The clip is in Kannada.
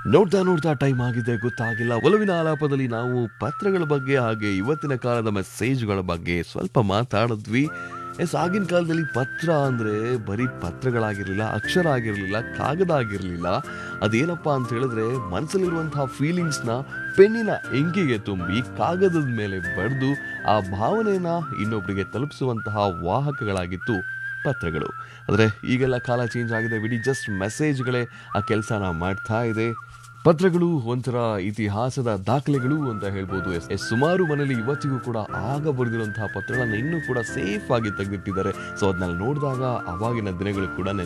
ನೋಡ್ತಾ ನೋಡ್ತಾ ಟೈಮ್ ಆಗಿದೆ ಗೊತ್ತಾಗಿಲ್ಲ ಒಲವಿನ ಆಲಾಪದಲ್ಲಿ ನಾವು ಪತ್ರಗಳ ಬಗ್ಗೆ ಹಾಗೆ ಇವತ್ತಿನ ಕಾಲದ ಮೆಸೇಜ್ಗಳ ಬಗ್ಗೆ ಸ್ವಲ್ಪ ಮಾತಾಡಿದ್ವಿ ಎಸ್ ಆಗಿನ ಕಾಲದಲ್ಲಿ ಪತ್ರ ಅಂದರೆ ಬರೀ ಪತ್ರಗಳಾಗಿರಲಿಲ್ಲ ಅಕ್ಷರ ಆಗಿರಲಿಲ್ಲ ಕಾಗದ ಆಗಿರಲಿಲ್ಲ ಅದೇನಪ್ಪ ಅಂತ ಹೇಳಿದ್ರೆ ಮನಸ್ಸಲ್ಲಿರುವಂತಹ ಫೀಲಿಂಗ್ಸ್ನ ಪೆನ್ನಿನ ಎಂಕಿಗೆ ತುಂಬಿ ಕಾಗದದ ಮೇಲೆ ಬರೆದು ಆ ಭಾವನೆನ ಇನ್ನೊಬ್ಬರಿಗೆ ತಲುಪಿಸುವಂತಹ ವಾಹಕಗಳಾಗಿತ್ತು ಪತ್ರಗಳು ಆದರೆ ಈಗೆಲ್ಲ ಕಾಲ ಚೇಂಜ್ ಆಗಿದೆ ಬಿಡಿ ಜಸ್ಟ್ ಮೆಸೇಜ್ಗಳೇ ಆ ಕೆಲಸನ ಮಾಡ್ತಾ ಇದೆ ಪತ್ರಗಳು ಒಂಥರ ಇತಿಹಾಸದ ದಾಖಲೆಗಳು ಅಂತ ಹೇಳ್ಬೋದು ಎಸ್ ಎಸ್ ಸುಮಾರು ಮನೇಲಿ ಇವತ್ತಿಗೂ ಕೂಡ ಆಗ ಬರೆದಿರುವಂತಹ ಪತ್ರಗಳನ್ನ ಇನ್ನೂ ಕೂಡ ಸೇಫ್ ಆಗಿ ತೆಗೆದಿಟ್ಟಿದ್ದಾರೆ ಸೊ ಅದನ್ನೆಲ್ಲ ನೋಡಿದಾಗ ಅವಾಗಿನ ದಿನಗಳು ಕೂಡ